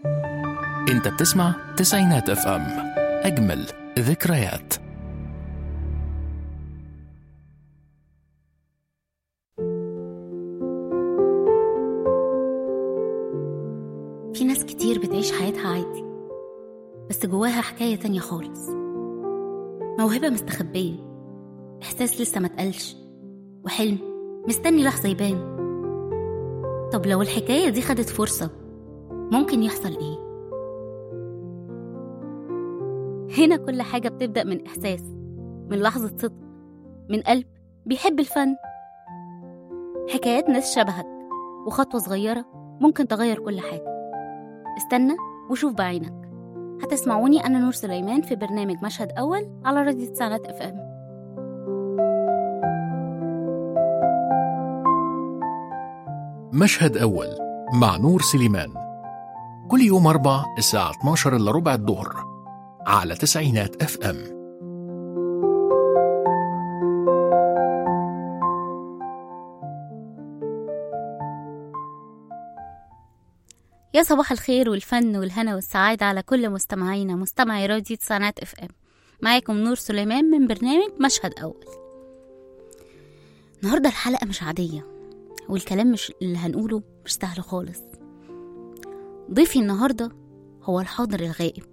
انت بتسمع تسعينات اف ام اجمل ذكريات في ناس كتير بتعيش حياتها عادي بس جواها حكاية تانية خالص موهبة مستخبية إحساس لسه ما اتقالش وحلم مستني لحظة يبان طب لو الحكاية دي خدت فرصة ممكن يحصل إيه؟ هنا كل حاجة بتبدأ من إحساس من لحظة صدق من قلب بيحب الفن حكايات ناس شبهك وخطوة صغيرة ممكن تغير كل حاجة استنى وشوف بعينك هتسمعوني أنا نور سليمان في برنامج مشهد أول على راديو تسعينات اف ام مشهد أول مع نور سليمان كل يوم أربع الساعة 12 إلا ربع الظهر على تسعينات اف ام يا صباح الخير والفن والهنا والسعادة على كل مستمعينا مستمعي راديو تسعينات اف ام معاكم نور سليمان من برنامج مشهد أول النهاردة الحلقة مش عادية والكلام مش اللي هنقوله مش سهل خالص ضيفي النهاردة هو الحاضر الغائب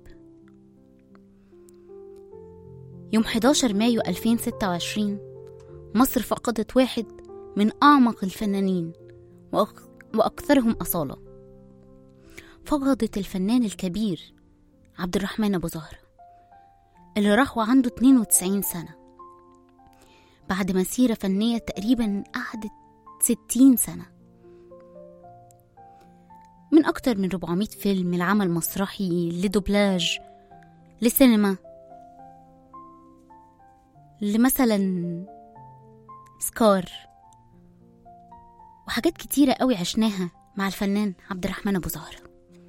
يوم 11 مايو 2026 مصر فقدت واحد من أعمق الفنانين وأك- وأكثرهم أصالة فقدت الفنان الكبير عبد الرحمن أبو زهرة اللي راح وعنده 92 سنة بعد مسيرة فنية تقريبا قعدت 60 سنة من أكتر من 400 فيلم لعمل مسرحي لدوبلاج لسينما لمثلا سكار وحاجات كتيرة قوي عشناها مع الفنان عبد الرحمن أبو زهرة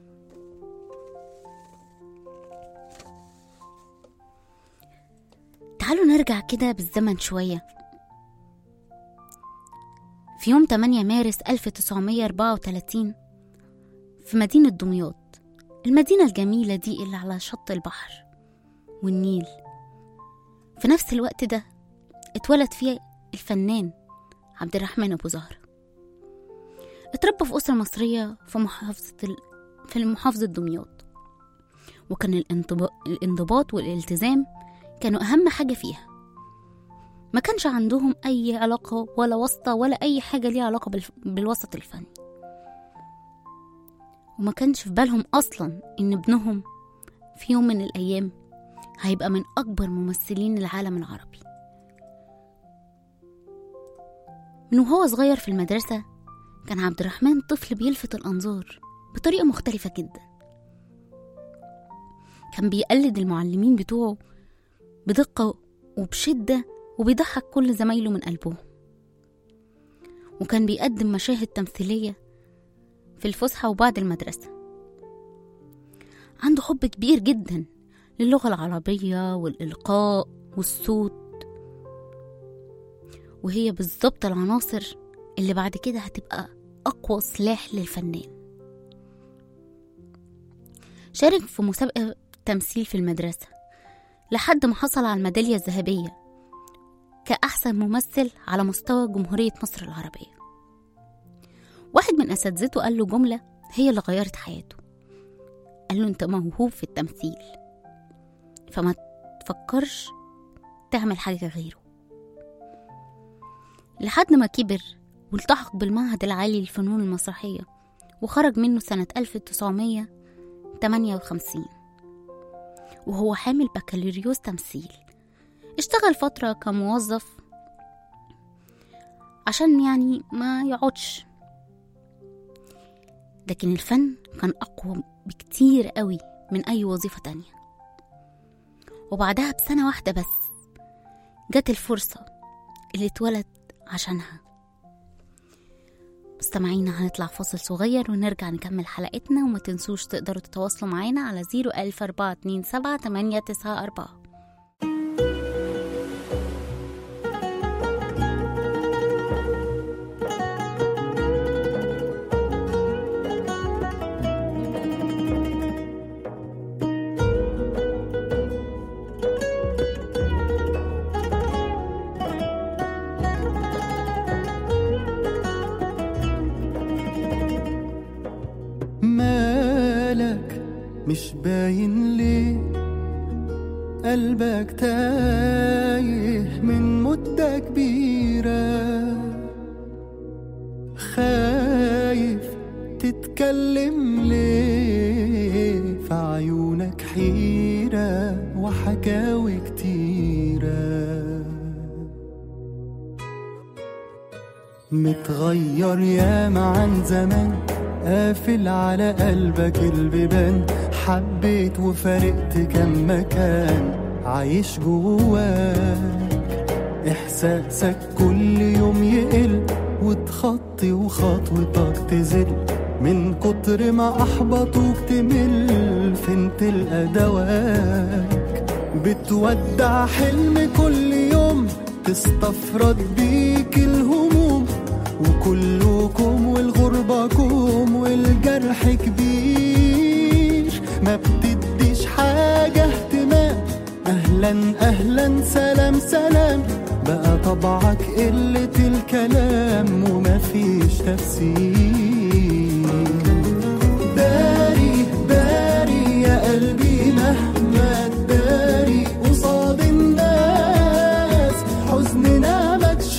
تعالوا نرجع كده بالزمن شوية في يوم 8 مارس 1934 في مدينة دمياط المدينة الجميلة دي اللي على شط البحر والنيل في نفس الوقت ده اتولد فيه الفنان عبد الرحمن أبو زهرة اتربى في أسرة مصرية في محافظة ال... في محافظة دمياط وكان الانضباط, الانضباط والالتزام كانوا أهم حاجة فيها ما كانش عندهم أي علاقة ولا واسطة ولا أي حاجة ليها علاقة بالف... بالوسط الفني وما كانش في بالهم أصلا إن ابنهم في يوم من الأيام هيبقى من أكبر ممثلين العالم العربي من وهو صغير في المدرسة كان عبد الرحمن طفل بيلفت الأنظار بطريقة مختلفة جدا كان بيقلد المعلمين بتوعه بدقة وبشدة وبيضحك كل زمايله من قلبهم وكان بيقدم مشاهد تمثيلية في الفسحة وبعد المدرسة عنده حب كبير جدا للغة العربية والإلقاء والصوت وهي بالظبط العناصر اللي بعد كده هتبقى أقوى سلاح للفنان شارك في مسابقة تمثيل في المدرسة لحد ما حصل على الميدالية الذهبية كأحسن ممثل على مستوى جمهورية مصر العربية واحد من أساتذته قال له جملة هي اللي غيرت حياته قال له أنت موهوب في التمثيل فما تفكرش تعمل حاجة غيره لحد ما كبر والتحق بالمعهد العالي للفنون المسرحية وخرج منه سنة 1958 وهو حامل بكالوريوس تمثيل اشتغل فترة كموظف عشان يعني ما يقعدش لكن الفن كان أقوى بكتير قوي من أي وظيفة تانية وبعدها بسنة واحدة بس جت الفرصة اللي اتولد عشانها مستمعينا هنطلع فاصل صغير ونرجع نكمل حلقتنا وما تنسوش تقدروا تتواصلوا معانا على زيرو ألف أربعة اتنين سبعة تمانية تسعة أربعة مش باين ليه قلبك تايه من مدة كبيرة خايف تتكلم ليه في عيونك حيرة وحكاوي كتيرة متغير ياما عن زمان قافل على قلبك البيبان حبيت وفارقت كم مكان عايش جواك إحساسك كل يوم يقل وتخطي وخطوتك تزل من كتر ما أحبطوك تمل فين تلقى دواك بتودع حلم كل يوم تستفرد بيك الهموم وكلكم والغربة كوم والجرح كبير ما بتديش حاجة اهتمام أهلا أهلا سلام سلام بقى طبعك قلة الكلام ومفيش تفسير داري داري يا قلبي مهما تداري قصاد الناس حزننا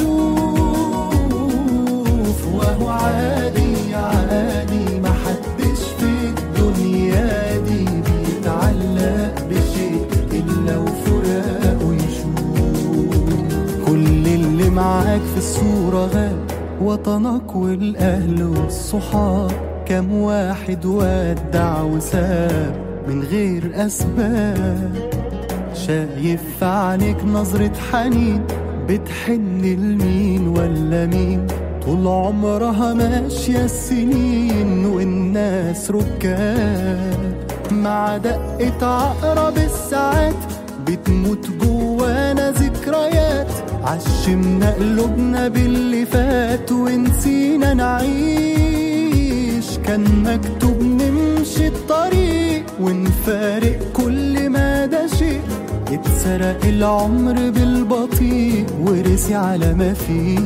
مكشوف وهو عادي عادي محدش في الدنيا دي بيتعلق بشيء إلا وفراقه يشوف كل اللي معاك في الصورة غاب وطنك والأهل والصحاب كم واحد ودع وساب من غير أسباب شايف في عينيك نظرة حنين بتحن لمين ولا مين طول عمرها ماشية السنين والناس ركاب مع دقة عقرب الساعات بتموت جوانا ذكريات عشمنا قلوبنا باللي فات ونسينا نعيش كان مكتوب نمشي الطريق ونفارق كل ما ده شيء اتسرق العمر بالبطيء ورسي على ما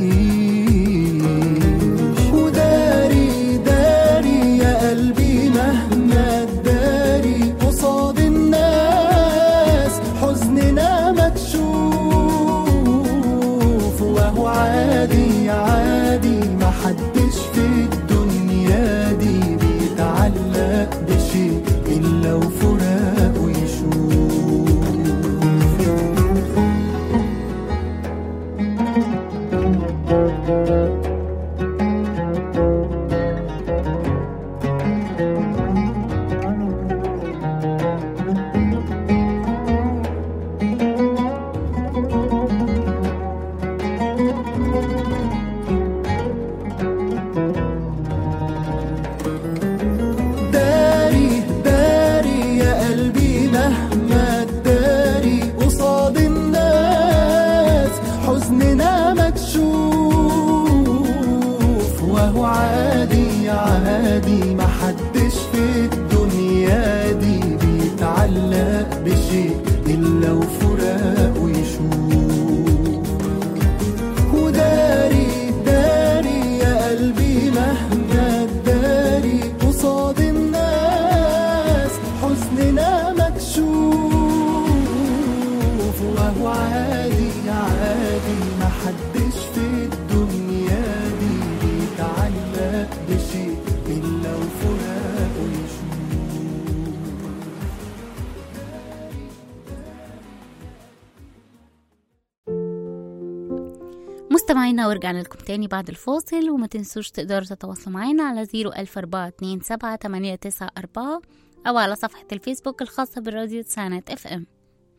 فيش وداري داري يا قلبي مهما تداري قصاد الناس حزننا مكشوف وهو عادي عادي محدش في الدنيا دي بيتعلق بشيء إلا وفراقه يشوف داري داري يا قلبي مهما تداري قصاد الناس حزننا مكشوف وهو عادي عادي محدش في الدنيا دي بيتعلق بشيء إلا وفراقه يشوف وداري داري يا قلبي مهما تداري قصاد الناس حزننا مكشوف وهو عادي عادي محدش في الدنيا دي بيتعلق بشيء إلا وفراقه يشوف مستمعينا ورجعنا لكم تاني بعد الفاصل وما تنسوش تقدروا تتواصلوا معانا على 01427 أو على صفحة الفيسبوك الخاصة بالراديو تسعينات اف ام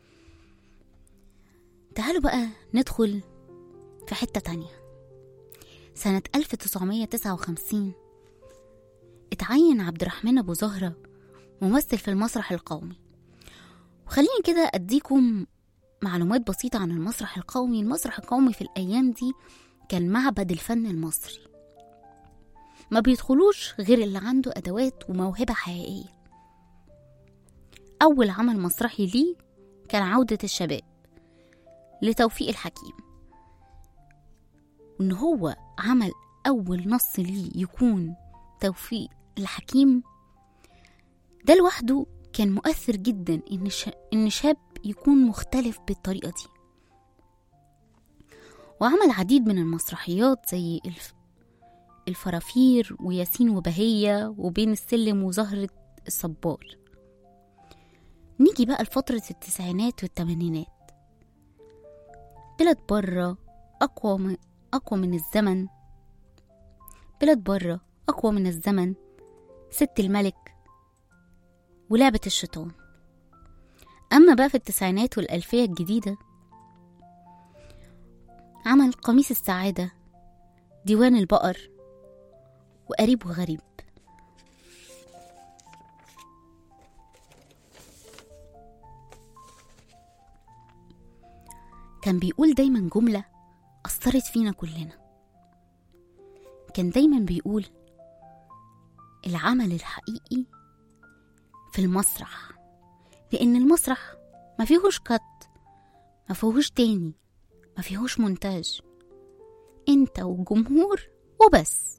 تعالوا بقى ندخل في حتة تانية سنة 1959 اتعين عبد الرحمن أبو زهرة ممثل في المسرح القومي وخليني كده أديكم معلومات بسيطة عن المسرح القومي المسرح القومي في الأيام دي كان معبد الفن المصري ما بيدخلوش غير اللي عنده أدوات وموهبة حقيقية أول عمل مسرحي ليه كان عودة الشباب لتوفيق الحكيم وإن هو عمل أول نص ليه يكون توفيق الحكيم ده لوحده كان مؤثر جدا إن, ش... إن شاب يكون مختلف بالطريقة دي وعمل عديد من المسرحيات زي الف... الفرافير وياسين وبهية وبين السلم وزهرة الصبار نيجي بقى لفترة التسعينات والتمانينات بلاد برة أقوى من أقوى من الزمن بلاد برة أقوى من الزمن ست الملك ولعبة الشيطان أما بقى في التسعينات والألفية الجديدة عمل قميص السعادة ديوان البقر وقريب وغريب كان بيقول دايما جملة أثرت فينا كلنا كان دايما بيقول العمل الحقيقي في المسرح لأن المسرح ما فيهوش كت ما فيهوش تاني ما فيهوش مونتاج انت والجمهور وبس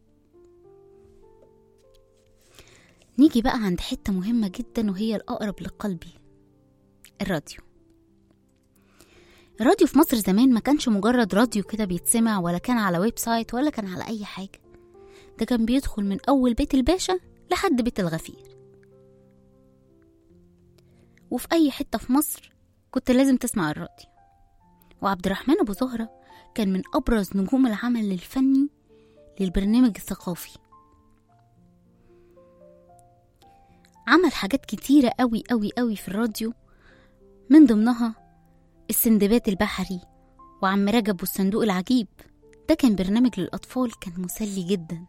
نيجي بقى عند حتة مهمة جدا وهي الأقرب لقلبي الراديو الراديو في مصر زمان ما كانش مجرد راديو كده بيتسمع ولا كان على ويب سايت ولا كان على أي حاجة ده كان بيدخل من أول بيت الباشا لحد بيت الغفير وفي أي حتة في مصر كنت لازم تسمع الراديو وعبد الرحمن أبو زهرة كان من أبرز نجوم العمل الفني للبرنامج الثقافي عمل حاجات كتيرة قوي قوي قوي في الراديو من ضمنها السندبات البحري وعم رجب والصندوق العجيب ده كان برنامج للأطفال كان مسلي جدا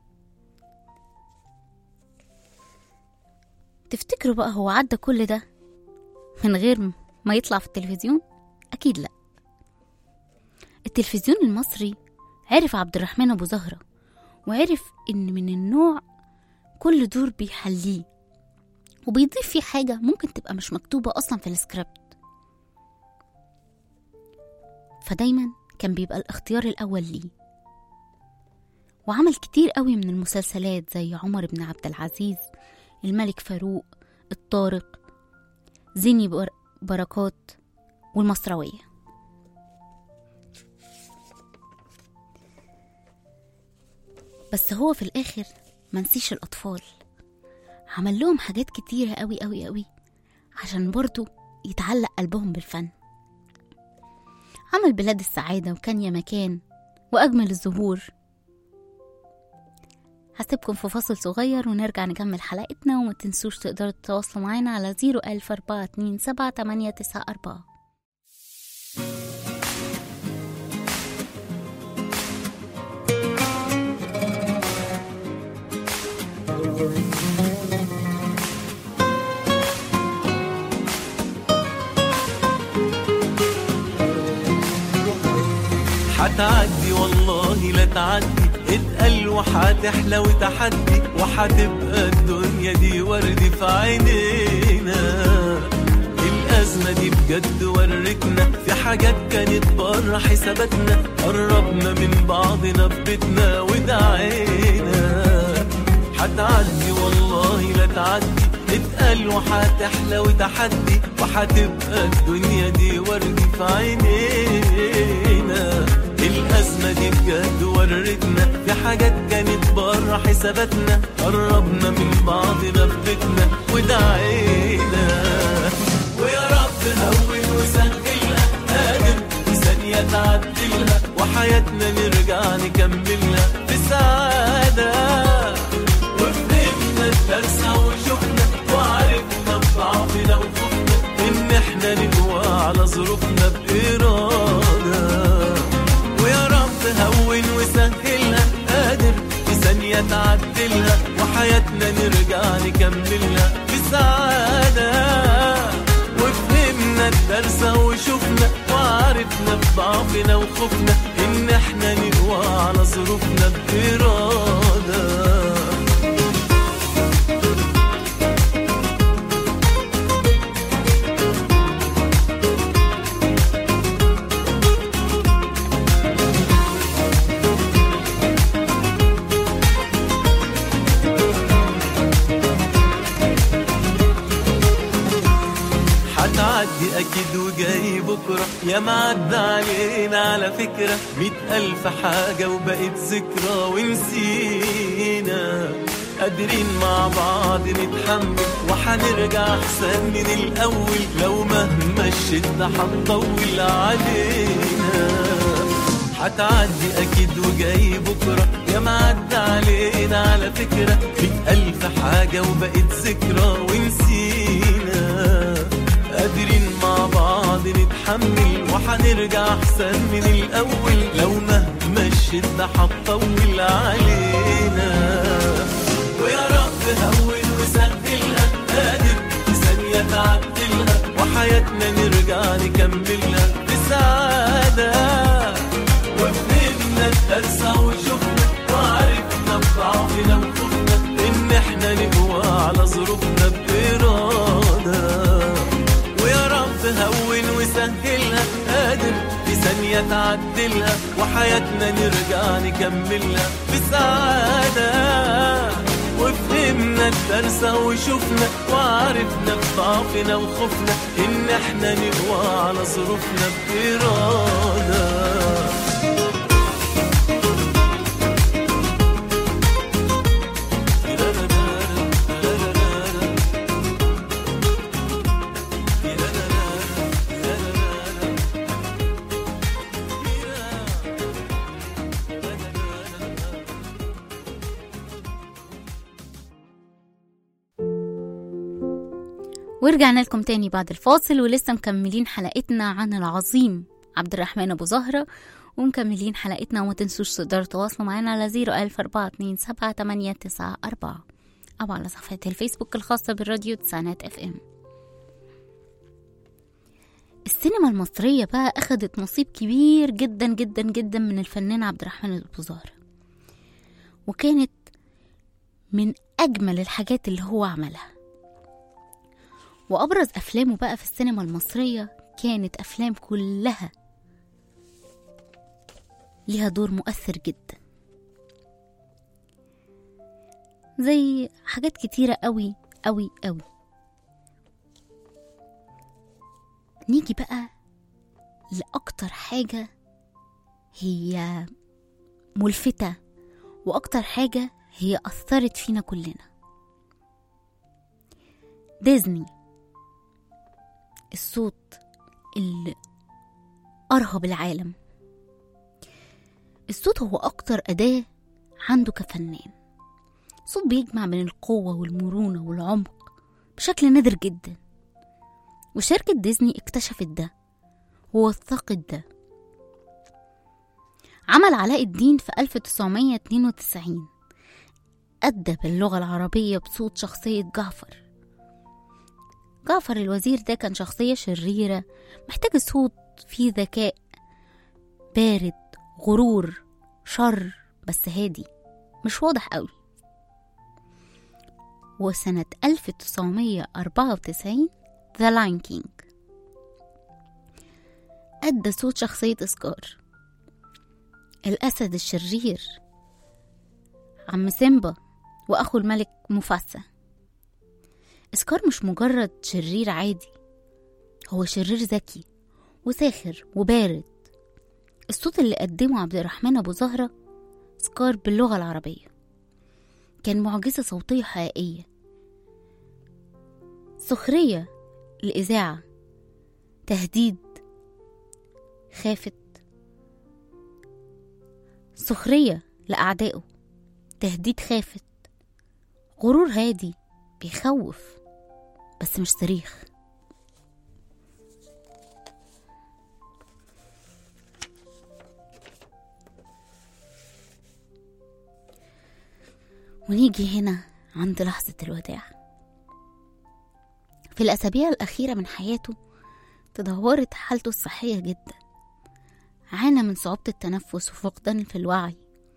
تفتكروا بقى هو عدى كل ده من غير ما يطلع في التلفزيون أكيد لأ التلفزيون المصري عرف عبد الرحمن أبو زهرة وعرف إن من النوع كل دور بيحليه وبيضيف فيه حاجة ممكن تبقى مش مكتوبة أصلا في السكريبت فدايما كان بيبقى الاختيار الأول ليه وعمل كتير قوي من المسلسلات زي عمر بن عبد العزيز الملك فاروق الطارق زيني بر... بركات والمصروية بس هو في الآخر منسيش الأطفال عمل لهم حاجات كتيرة قوي قوي قوي عشان برضو يتعلق قلبهم بالفن عمل بلاد السعادة وكان يا مكان وأجمل الزهور هسيبكم في فاصل صغير ونرجع نكمل حلقتنا وما تنسوش تقدروا تتواصلوا معانا على زيرو ألف أربعة اتنين سبعة تمانية تسعة أربعة حتعدي والله لا تعدي اتقل وحتحلى وتحدي وحتبقى الدنيا دي ورد في عينينا الأزمة دي بجد ورتنا في حاجات كانت بره حساباتنا قربنا من بعضنا في بيتنا ودعينا حتعدي والله لا تعدي اتقل وحتحلى وتحدي وحتبقى الدنيا دي ورد في عينينا الأزمة دي بجد ورتنا في حاجات كانت بره حساباتنا قربنا من بعضنا في بيتنا ودعينا ويا رب هون وسهلها قادر في ثانية تعدلها وحياتنا نرجع نكملها في سعادة وفهمنا الدرس وشفنا وعرفنا بضعفنا وخوفنا إن إحنا نقوى على ظروفنا بإرادة ويا رب هون وسهلها قادر في ثانية تعدلها وحياتنا نرجع نكملها في سعادة وفهمنا الدرس وشفنا وعرفنا بضعفنا وخوفنا إن إحنا نقوى على ظروفنا بإرادة بكرة يا معدى علينا على فكرة مئة ألف حاجة وبقت ذكرى ونسينا قادرين مع بعض نتحمل وحنرجع أحسن من الأول لو مهما الشدة هتطول علينا هتعدي أكيد وجاي بكرة يا معدى علينا على فكرة مئة ألف حاجة وبقت ذكرى ونسينا قادرين مع بعض نتحمل وحنرجع أحسن من الأول لو مهما الشدة هتطول علينا ويا رب هون وسهلها قادر في ثانية تعدلها وحياتنا نرجع نكملها بسعادة وفهمنا الدرس وشفنا وعرفنا بضعفنا وخوفنا إن إحنا نقوى على ظروفنا بإرادة ويا رب هون وسهلها قادر في ثانية تعدلها وحياتنا نرجع نكملها بسعادة وفهمنا الدرس وشفنا وعرفنا بضعفنا وخوفنا إن إحنا نقوى على ظروفنا بإرادة ورجعنا لكم تاني بعد الفاصل ولسه مكملين حلقتنا عن العظيم عبد الرحمن أبو زهرة ومكملين حلقتنا وما تنسوش تقدروا تواصلوا معانا على زيرو ألف أربعة اتنين سبعة تمانية تسعة أربعة أو على صفحة الفيسبوك الخاصة بالراديو تسعينات اف ام السينما المصرية بقى أخدت نصيب كبير جدا جدا جدا من الفنان عبد الرحمن أبو زهرة وكانت من أجمل الحاجات اللي هو عملها وأبرز أفلامه بقى في السينما المصرية كانت أفلام كلها ليها دور مؤثر جدا زي حاجات كتيرة قوي قوي قوي نيجي بقى لأكتر حاجة هي ملفتة وأكتر حاجة هي أثرت فينا كلنا ديزني الصوت اللي أرهب العالم الصوت هو أكتر أداة عنده كفنان صوت بيجمع بين القوة والمرونة والعمق بشكل نادر جدا وشركة ديزني اكتشفت ده ووثقت ده عمل علاء الدين في 1992 أدى باللغة العربية بصوت شخصية جعفر جعفر الوزير ده كان شخصية شريرة محتاج صوت فيه ذكاء بارد غرور شر بس هادي مش واضح قوي وسنة 1994 ذا لاين كينج أدى صوت شخصية إسكار الأسد الشرير عم سيمبا وأخو الملك مفاسا إسكار مش مجرد شرير عادي هو شرير ذكي وساخر وبارد الصوت اللي قدمه عبد الرحمن أبو زهرة سكار باللغة العربية كان معجزة صوتية حقيقية سخرية الإذاعة تهديد خافت سخرية لأعدائه تهديد خافت غرور هادي بيخوف بس مش صريخ ونيجي هنا عند لحظة الوداع في الأسابيع الأخيرة من حياته تدهورت حالته الصحية جدا عانى من صعوبة التنفس وفقدان في الوعي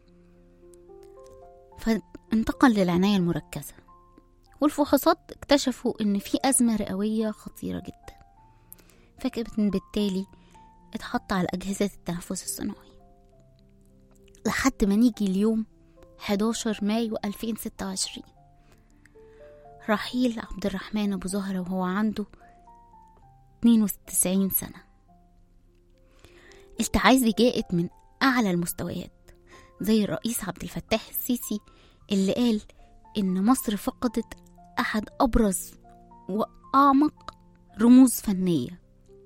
فانتقل للعناية المركزة والفحوصات اكتشفوا ان في أزمة رئوية خطيرة جدا فكان بالتالي اتحط على أجهزة التنفس الصناعي لحد ما نيجي اليوم 11 مايو 2026 رحيل عبد الرحمن أبو زهرة وهو عنده 92 سنة التعازي جاءت من أعلى المستويات زي الرئيس عبد الفتاح السيسي اللي قال إن مصر فقدت أحد أبرز وأعمق رموز فنية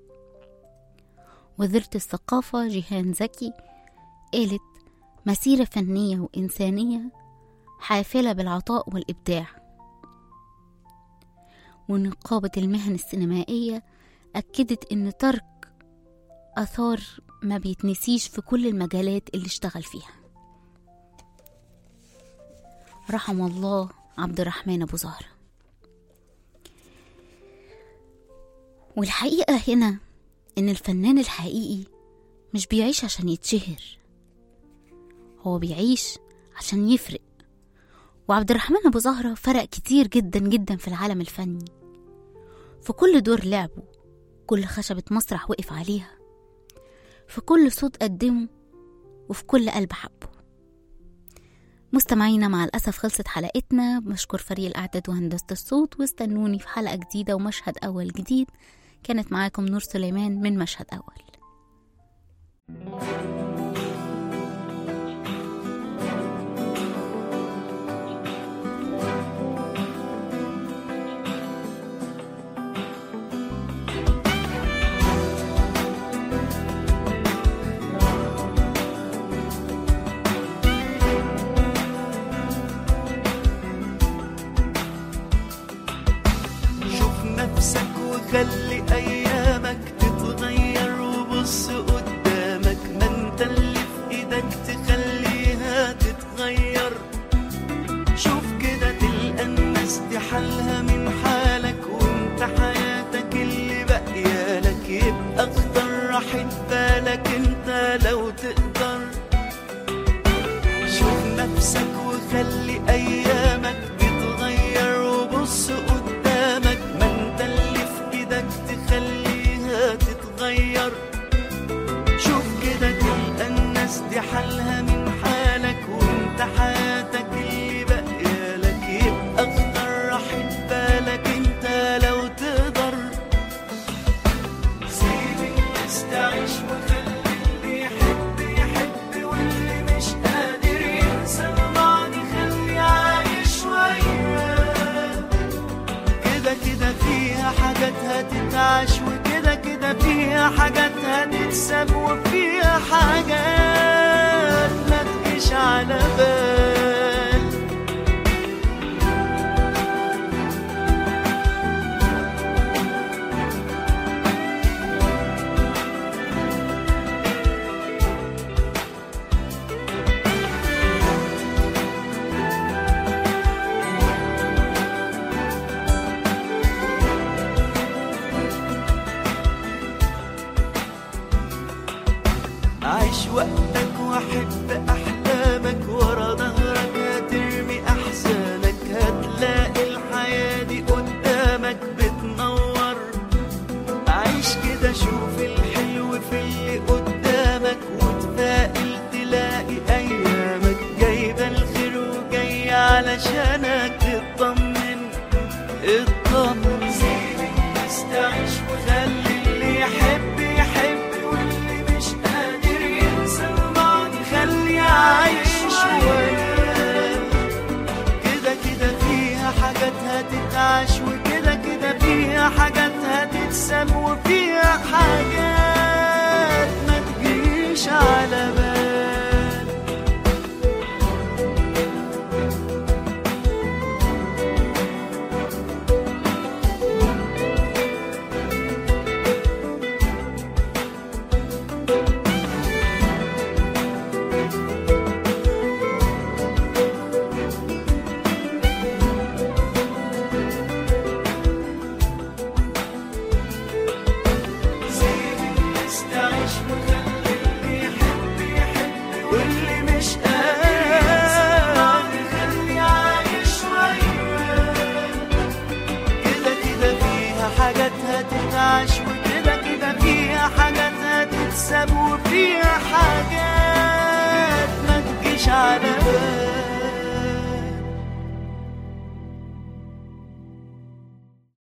وزيرة الثقافة جيهان زكي قالت مسيرة فنية وإنسانية حافلة بالعطاء والإبداع ونقابة المهن السينمائية أكدت إن ترك أثار ما بيتنسيش في كل المجالات اللي اشتغل فيها رحم الله عبد الرحمن أبو زهرة والحقيقة هنا إن الفنان الحقيقي مش بيعيش عشان يتشهر هو بيعيش عشان يفرق وعبد الرحمن أبو زهرة فرق كتير جدا جدا في العالم الفني في كل دور لعبه كل خشبة مسرح وقف عليها في كل صوت قدمه وفي كل قلب حبه مستمعينا مع الأسف خلصت حلقتنا بشكر فريق الإعداد وهندسة الصوت واستنوني في حلقة جديدة ومشهد أول جديد كانت معاكم نور سليمان من مشهد أول شوف نفسك وخلي ايامك تتغير وبص قدامك ما انت اللي في ايدك تخليها تتغير شوف كده تلقى الناس دي حالها من حالك وانت حياتك اللي باقيالك يبقى اختار راحة بالك انت لو تقدر شوف نفسك وخلي ايامك تتغير وبص قدامك ما انت اللي في ايدك تخليها تتغير شوف كده تلقى الناس دي حالها من حالك وانت حياتك اللي باقيالك يبقى اختار راحة بالك انت لو تقدر سيب الناس تعيش وخلي اللي يحب يحب واللي مش قادر ينسى الماضي خليه عايش وياه كده كده فيها حاجات هتتعاش وكده كده فيها حاجات هتتساب وفيها حاجات ما تجيش على بال عيش وقتك وحب أحلامك ورا ظهرك هترمي أحزانك هتلاقي الحياة دي قدامك بتنور عيش كده شوف الحلو في اللي قدامك وتفائل تلاقي أيامك جايبة الخير وجاية علشانك تطمن اطمن سيب الناس تعيش وخلي اللي يحب يحب واللي مش قادر ينسى الماضي خليه عايش وياه كده كده فيها حاجات هتتعاش وكده كده فيها حاجات هتتساب وفيها حاجات ما تجيش على بال سيب الناس تعيش وخلي اللي يحب يحب واللي مش قادر خليه عايش وياه كده كده فيها حاجات هتتعاش وكده كده فيها حاجات هتتساب وفيها حاجات ما تجيش على بال